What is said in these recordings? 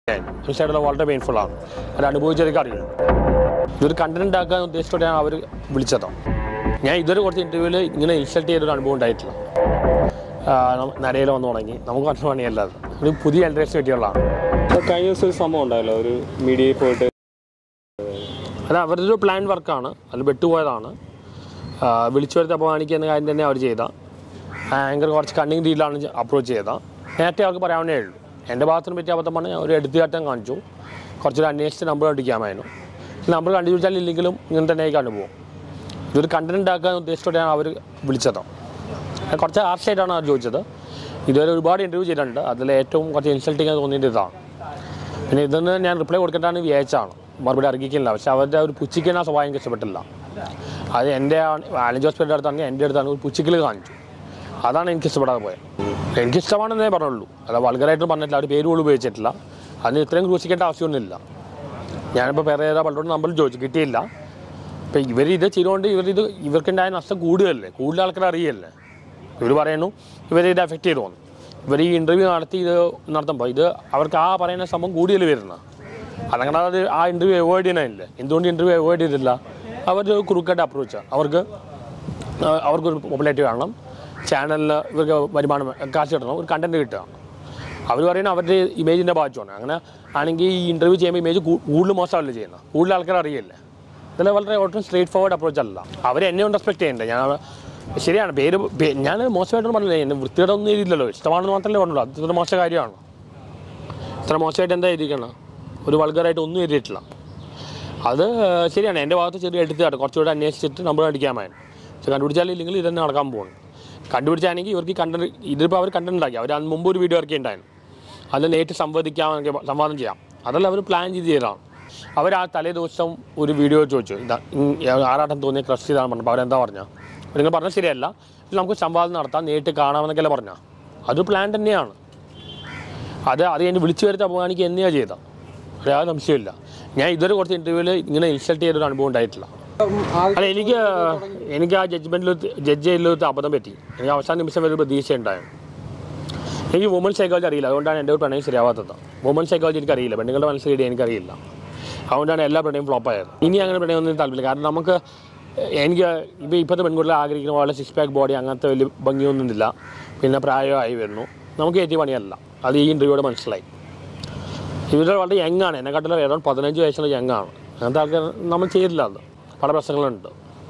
സൈഡിൽ വളരെ പെയിൻഫുൾ ആണ് അത് അനുഭവിച്ചവർക്ക് അറിയുള്ളൂ ഇതൊരു കണ്ടന്റ് ഉണ്ടാക്കാൻ ഉദ്ദേശിച്ചോടെയാണ് അവർ വിളിച്ചത് ഞാൻ ഇതുവരെ കുറച്ച് ഇന്റർവ്യൂവിൽ ഇങ്ങനെ ഇൻസൾട്ട് ചെയ്തൊരു അനുഭവം ഉണ്ടായിട്ടില്ല നരയിൽ വന്നു തുടങ്ങി നമുക്ക് കുറച്ച് പണിയല്ല അത് ഒരു പുതിയ ജനറേഷൻ പറ്റിയുള്ളതാണ് ഇപ്പോൾ കഴിഞ്ഞ ദിവസം ഒരു സംഭവം ഉണ്ടായല്ലോ ഒരു മീഡിയയിൽ പോയിട്ട് അത് അവരുടെ ഒരു പ്ലാൻ വർക്കാണ് അത് വിട്ടുപോയതാണ് ആ, വിളിച്ചു വരുത്തി അപമാനിക്കുന്ന കാര്യം തന്നെ അവർ ചെയ്ത ആങ്കർ കുറച്ച് കണ്ണിങ് രീതിയിലാണ് അപ്രോച്ച് ചെയ്ത നേരത്തെ അവർക്ക് പറയാവുന്നേ ഉള്ളൂ എൻ്റെ ഭാഗത്തിന് പറ്റിയ അബദ്ധം പറഞ്ഞാൽ ഒരു എടുത്തുകാട്ടം കാണിച്ചു കുറച്ചൊരു അന്വേഷിച്ച് നമ്പർ അടിക്കാമായിരുന്നു നമ്പർ കണ്ടുപിടിച്ചാൽ ഇല്ലെങ്കിലും ഇങ്ങനെ തന്നെ കണ്ടുപോകും ഇതൊരു കണ്ടന്റ് ഉണ്ടാക്കാൻ ഉദ്ദേശിച്ചോടെയാണ് അവർ വിളിച്ചത് അത് കുറച്ച് ഹാർഷായിട്ടാണ് അവർ ചോദിച്ചത് ഇതുവരെ ഒരുപാട് ഇൻ്റർവ്യൂ ചെയ്തിട്ടുണ്ട് അതിൽ ഏറ്റവും കുറച്ച് ഇൻസൾട്ടിങ് തോന്നിയത് ഇതാണ് പിന്നെ ഇതൊന്ന് ഞാൻ റിപ്ലൈ കൊടുക്കേണ്ടതാണ് വിചാരിച്ചാണ് മറുപടി അറിയിക്കില്ല പക്ഷെ അവരുടെ ഒരു പുച്ചിക്കുന്ന സ്വഭാവം എനിക്ക് ഇഷ്ടപ്പെട്ടില്ല അത് എൻ്റെ ആലഞ്ച് ഹോസ്പിറ്റലിൻ്റെ അടുത്താണെങ്കിൽ എൻ്റെ അടുത്താണ് ഒരു പുച്ചിക്കൽ കാണിച്ചു അതാണ് എനിക്ക് ഇഷ്ടപ്പെടാതെ പോയത് എനിക്കിഷ്ടമാണെന്നേ പറഞ്ഞുള്ളൂ അല്ല വൾഗറായിട്ടും പറഞ്ഞിട്ടില്ല അവർ പേര് പോലും ഉപയോഗിച്ചിട്ടില്ല അതിന് ഇത്രയും ക്രൂശിക്കേണ്ട ആവശ്യമൊന്നുമില്ല ഞാനിപ്പോൾ വേറെ ഏതാ പലരോട് നമ്പർ ചോദിച്ചു കിട്ടിയില്ല ഇപ്പം ഇവർ ഇത് ചെയ്തുകൊണ്ട് ഇവരിത് ഇവർക്കുണ്ടായ നഷ്ടം കൂടുകയല്ലേ കൂടുതൽ ആൾക്കാർ അറിയല്ലേ ഇവർ പറയുന്നു ഇവരെ ഇത് എഫക്റ്റ് ചെയ്തു തോന്നുന്നു ഇവർ ഈ ഇൻ്റർവ്യൂ നടത്തി ഇത് നടത്തുമ്പോൾ ഇത് അവർക്ക് ആ പറയുന്ന സംഭവം കൂടിയല്ലേ വരുന്നത് അതങ്ങനെ അത് ആ ഇൻ്റർവ്യൂ അവോയ്ഡ് ചെയ്യണമില്ലേ എന്തുകൊണ്ട് ഇൻ്റർവ്യൂ അവോയ്ഡ് ചെയ്തില്ല അവരുടെ കുറുക്കായിട്ട് അപ്രോച്ചാണ് അവർക്ക് ആ, അവർക്കൊരു പോപ്പുലാരിറ്റി വേണം ചാനലിൽ ഇവർക്ക് വരുമാനം കാശ് കിട്ടണം ഒരു കണ്ടന്റ് കിട്ടുക അവർ പറയുന്നത് അവരുടെ ഇമേജിൻ്റെ ഭാഗമാണ് അങ്ങനെ ആണെങ്കിൽ ഈ ഇൻ്റർവ്യൂ ചെയ്യുമ്പോൾ ഇമേജ് കൂടുതൽ മോശമല്ല ചെയ്യുന്നത് കൂടുതൽ ആൾക്കാർ അറിയില്ലേ ഇതിൽ വളരെ ഒട്ടും സ്ട്രേറ്റ് ഫോർവേഡ് അപ്രോച്ച് അല്ല അവർ എന്നെ കൊണ്ട് റെസ്പെക്ട് ചെയ്യണ്ടേ ഞാൻ ശരിയാണ് പേര് പേ- ഞാൻ മോശമായിട്ടൊന്നും പറഞ്ഞില്ല എന്നെ വൃത്തിയുടെ ഒന്നും എഴുതിയില്ലല്ലോ ഇഷ്ടമാണെന്ന് മാത്രമല്ലേ പറഞ്ഞുള്ളൂ അത് ഇത്ര മോശം കാര്യമാണ് ഇത്ര മോശമായിട്ട് എന്താ എഴുതിക്കണം ഒരു വൾഗറായിട്ട് ഒന്നും എഴുതിയിട്ടില്ല അത് ശരിയാണ് എൻ്റെ ഭാഗത്ത് ചെറിയ എടുത്തിട്ട് കുറച്ചുകൂടെ അന്വേഷിച്ചിട്ട് നമ്മൾ അടിക്കാമായിരുന്നു പക്ഷെ കണ്ടുപിടിച്ചാലില്ലെങ്കിൽ ഇത് തന്നെ നടക്കാൻ പോകുന്നു കണ്ടുപിടിച്ചാണെങ്കിൽ ഇവർക്ക് കണ്ടന്റ് ഇതിപ്പോൾ അവർ കണ്ടന്റ് ഉണ്ടാക്കി അവർ അന്ന് മുമ്പ് ഒരു വീഡിയോ ഇറക്കി ഉണ്ടായിരുന്നു അത് നേരിട്ട് സംവദിക്കാം സംവാദം ചെയ്യാം അതെല്ലാം അവർ പ്ലാൻ ചെയ്ത് ചെയ്തതാണ് അവർ ആ തലേ ദിവസം ഒരു വീഡിയോ ചോദിച്ചു ഇതാ ഇങ് ആറാട്ടം തോന്നിയ ക്രഷ് ചെയ്താണ് പറഞ്ഞപ്പോൾ അവരെന്താ പറഞ്ഞാൽ നിങ്ങൾ പറഞ്ഞാൽ ശരിയല്ല ഇത് നമുക്ക് സംവാദം നടത്താം നേരിട്ട് കാണാമെന്നൊക്കെയല്ലേ പറഞ്ഞാൽ അതൊരു പ്ലാൻ തന്നെയാണ് അത് അത് കഴിഞ്ഞ് വിളിച്ചു വരുത്തി അപമാനിക്കുക എന്നെയാണ് ചെയ്ത യാതൊരു സംശയമില്ല ഞാൻ ഇതുവരെ കുറച്ച് ഇൻ്റർവ്യൂവിൽ ഇങ്ങനെ ഇൻസൾട്ട് ചെയ്തൊരു അനുഭവം ഉണ്ടായിട്ടില്ല അല്ല എനിക്ക് എനിക്ക് ആ ജഡ്ജ്മെൻറ്റിൽ ജഡ്ജ് ചെയ്തതിലൊരു അബദ്ധം പറ്റി എനിക്ക് അവസാന നിമിഷം വരെ ഒരു പ്രതീക്ഷ ഉണ്ടായിരുന്നു എനിക്ക് വുമൺ സൈക്കോളജി അറിയില്ല അതുകൊണ്ടാണ് എൻ്റെ ഒരു പ്രണയം ശരിയാവാത്തത് വുമൺ സൈക്കോളജി എനിക്കറിയില്ല പെണ്ണുങ്ങളുടെ മനസ്സിലിടെ എനിക്കറിയില്ല അതുകൊണ്ടാണ് എല്ലാ പ്രണയം ഫ്ലോപ്പ് ആയത് ഇനി അങ്ങനെ പ്രണയമൊന്നും താല്പര്യമില്ല കാരണം നമുക്ക് എനിക്ക് ഇപ്പോൾ ഇപ്പോഴത്തെ പെൺകുട്ടികൾ ആഗ്രഹിക്കുന്ന പോലെ സിക്സ് പാക്ക് ബോഡി അങ്ങനത്തെ വലിയ ഭംഗിയൊന്നുമില്ല പിന്നെ പ്രായമായി വരുന്നു നമുക്ക് ഏറ്റവും പണിയല്ല അത് ഈ ഇൻ്റർവ്യൂടെ മനസ്സിലായി ഇവരുടെ വളരെ യങ്ങാണ് എന്നെക്കാട്ടിലും ഏതാണ്ട് പതിനഞ്ച് വയസ്സുള്ള യങ്ങാണ് അങ്ങനത്തെ ആൾക്കാർ നമ്മൾ ചെയ്തില്ല അത് പല പ്രശ്നങ്ങളുണ്ട്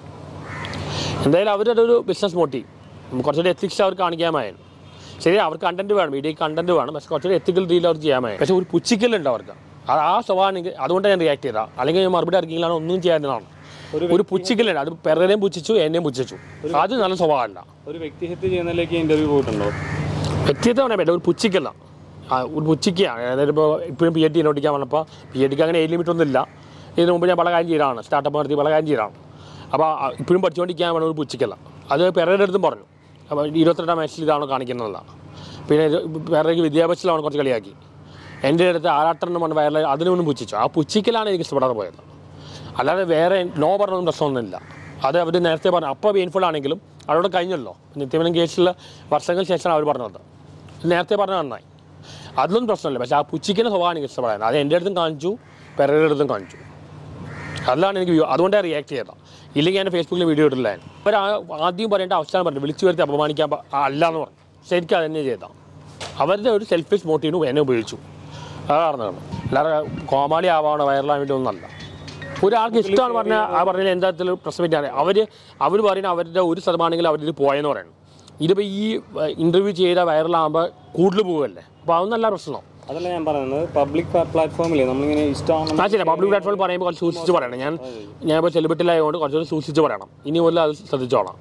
എന്തായാലും അവരുടെ ഒരു ബിസിനസ് മോട്ടീവ് കുറച്ചുകൂടി എത്തിക്സ് അവർ കാണിക്കാമായിരുന്നു ശരി അവർക്ക് കണ്ടന്റ് വേണം വീഡിയോ കണ്ടന്റ് വേണം പക്ഷെ കുറച്ചുകൂടി എത്തിക്കൽ രീതിയിൽ അവർ ചെയ്യാമായിരുന്നു പക്ഷേ ഒരു പുച്ചിക്കലുണ്ട് അവർക്ക് അത് ആ സ്വഭാവം എനിക്ക് അതുകൊണ്ടാണ് ഞാൻ റിയാക്ട് ചെയ്തത് അല്ലെങ്കിൽ ഞാൻ മറുപടി ഇറക്കിയില്ലാണ് ഒന്നും ചെയ്യാത്തതാണ് ഒരു പുച്ചിക്കലുണ്ട് അത് പെറേനെയും പുച്ഛിച്ചു എന്നെയും പുച്ഛിച്ചു അത് നല്ല സ്വഭാവമല്ല ഒരു വ്യക്തിഹത്യ ചെയ്യുന്നതിലേക്ക് ഇന്റർവ്യൂ പോയിട്ടുണ്ടോ വ്യക്തിത്വം പറയാൻ പറ്റില്ല ഒരു പുച്ചിക്കല്ല ആ, ഒരു പുച്ചിക്കാണ് അതായത് ഇപ്പോൾ ഇപ്പോഴും പി എച്ച് ഡി നോട്ടിക്കാൻ വന്നപ്പോൾ പി എച്ച് ഡിക്ക് അങ്ങനെ ഏജ് ലിമിറ്റ് ഒന്നുമില്ല ഇതിന് മുമ്പ് ഞാൻ പല കാര്യം ചെയ്തതാണ് സ്റ്റാർട്ടപ്പ് നടത്തി പല കാര്യം ചെയ്തതാണ് അപ്പോൾ ആ, ഇപ്പോഴും പഠിച്ചുകൊണ്ടിരിക്കാൻ വേണം ഒരു പുച്ചിക്കല്ല അത് പെരയുടെ അടുത്തും പറഞ്ഞു അപ്പോൾ ഇരുപത്തിരണ്ടാം വയസ്സിൽ ഇതാണോ കാണിക്കുന്നതല്ല പിന്നെ ഇത് പെരയ്ക്ക് വിദ്യാഭ്യാസത്തിലാണ് കുറച്ച് കളിയാക്കി എൻ്റെ അടുത്ത് ആറാട്ടെണ്ണം പറഞ്ഞ വയറിൽ അതിന് മുന്നും പുച്ഛിച്ചു ആ പുച്ചിക്കലാണ് എനിക്ക് ഇഷ്ടപ്പെടാതെ പോയത് അല്ലാതെ വേറെ നോ പറഞ്ഞൊന്നും പ്രശ്നമൊന്നുമില്ല അത് അവർ നേരത്തെ പറഞ്ഞു അപ്പോൾ പെയിൻഫുൾ ആണെങ്കിലും അതോടെ കഴിഞ്ഞല്ലോ നിത്യമനം കേസിൽ വർഷങ്ങൾക്ക് ശേഷമാണ് അവർ പറഞ്ഞത് നേരത്തെ പറഞ്ഞ നന്നായി അതിലൊന്നും പ്രശ്നമില്ല പക്ഷേ ആ പുച്ചിക്കുന്ന സ്വഭാവം എനിക്ക് ഇഷ്ടപ്പെടാൻ അത് എൻ്റെ അടുത്തും കാണിച്ചു പെരയുടെ അടുത്തും കാണിച്ചു അതാണ് എനിക്ക് വ്യൂ- അതുകൊണ്ടാണ് റിയാക്ട് ചെയ്തത് ഇല്ലെങ്കിൽ ഞാൻ ഫേസ്ബുക്കിൽ വീഡിയോ ഇട്ടില്ലായിരുന്നു അവർ ആദ്യം പറയേണ്ട അവസാനം പറഞ്ഞു വിളിച്ചു വരുത്തി അപമാനിക്കാൻ പ- ആ, അല്ല എന്ന് പറഞ്ഞു ശരിക്കും അത് തന്നെ ചെയ്ത അവരുടെ ഒരു സെൽഫിഷ് മോട്ടീവിന് എന്നെ ഉപയോഗിച്ചു അതാണ് അല്ലാതെ കോമാളി ആവാണോ വൈറലാൻ വേണ്ടി ഒന്നല്ല ഒരാൾക്ക് ഇഷ്ടമാണ് പറഞ്ഞാൽ ആ പറഞ്ഞാൽ എന്താ പ്രശ്നം പറ്റിയാണ് അവർ അവർ പറയുന്ന അവരുടെ ഒരു ശതമാനമെങ്കിലും അവരിത് പോയെന്ന് പറയുന്നു ഇതിപ്പോൾ ഈ ഇൻ്റർവ്യൂ ചെയ്ത വൈറലാകുമ്പോൾ കൂടുതൽ പോവുമല്ലേ അപ്പോൾ അതൊന്നല്ല പ്രശ്നം അതല്ല ഞാൻ പറയുന്നത് പബ്ലിക് പ്ലാറ്റ്ഫോമില്ലേ നമ്മളിങ്ങനെ ഇഷ്ടമാണ് ആ ശരി പബ്ലിക് പ്ലാറ്റ്ഫോമിൽ പറയുമ്പോൾ കുറച്ച് സൂക്ഷിച്ച് പറയണം ഞാൻ ഞാൻ ഇപ്പോൾ സെലിബ്രിറ്റിയിലായതുകൊണ്ട് കുറച്ചുകൂടി സൂക്ഷിച്ച് പറയണം ഇനി മുതൽ അത് ശ്രദ്ധിച്ചോളാം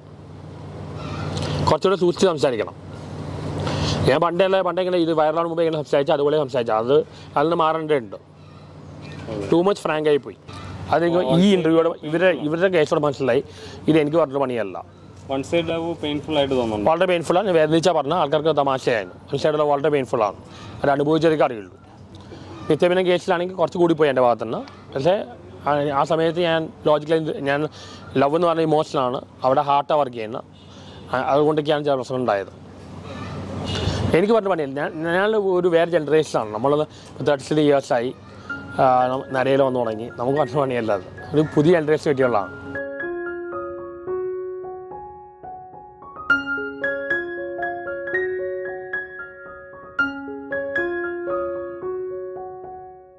കുറച്ചുകൂടി സൂക്ഷിച്ച് സംസാരിക്കണം ഞാൻ പണ്ടല്ല പണ്ടെങ്ങനെ ഇത് വൈറലാണ് മുമ്പ് ഇങ്ങനെ സംസാരിച്ചാൽ അതുപോലെ സംസാരിച്ചാൽ അത് അതിൽ നിന്ന് മാറേണ്ടതുണ്ട് ടു മച്ച് ഫ്രാങ്ക് ആയി പോയി അത് എനിക്ക് ഈ ഇൻ്റർവ്യൂടെ ഇവരുടെ ഇവരുടെ കേസോടെ മനസ്സിലായി ഇത് എനിക്ക് പറഞ്ഞ പണിയല്ല വൺ സൈഡ് ലവ് പെയിൻഫുൾ ആയിട്ട് തോന്നുന്നുണ്ട് വളരെ പെയിൻഫുള്ളാണ് ഞാൻ വേദനിച്ചാൽ പറഞ്ഞാൽ ആൾക്കാർക്ക് തമാശയായിരുന്നു മനസ്സിലായിട്ടുള്ള വളരെ പെയിൻഫുള്ളാണ് അത് അനുഭവിച്ചവർക്ക് അറിയുള്ളൂ നിത്യപിനം കേസിലാണെങ്കിൽ കുറച്ച് കൂടി പോയി എൻ്റെ ഭാഗത്തുനിന്ന് പക്ഷേ ആ- ആ സമയത്ത് ഞാൻ ലോജിക്കലി ഞാൻ ലവ് എന്ന് പറഞ്ഞ ഇമോഷനാണ് അവിടെ ഹാർട്ടാണ് വർക്ക് ചെയ്യുന്നത് ആ- അതുകൊണ്ടൊക്കെയാണ് ചില പ്രശ്നം ഉണ്ടായത് എനിക്ക് പറഞ്ഞ പണിയല്ല ഞാൻ ഞാൻ ഒരു വേറെ ജനറേഷനാണ് നമ്മൾ തേർട്ടി സിക്സ് ഇയേഴ്സായി നിരയിൽ വന്നു തുടങ്ങി നമുക്ക് പറഞ്ഞ പണിയല്ല അത് ഒരു പുതിയ ജനറേഷൻ പറ്റിയുള്ളതാണ്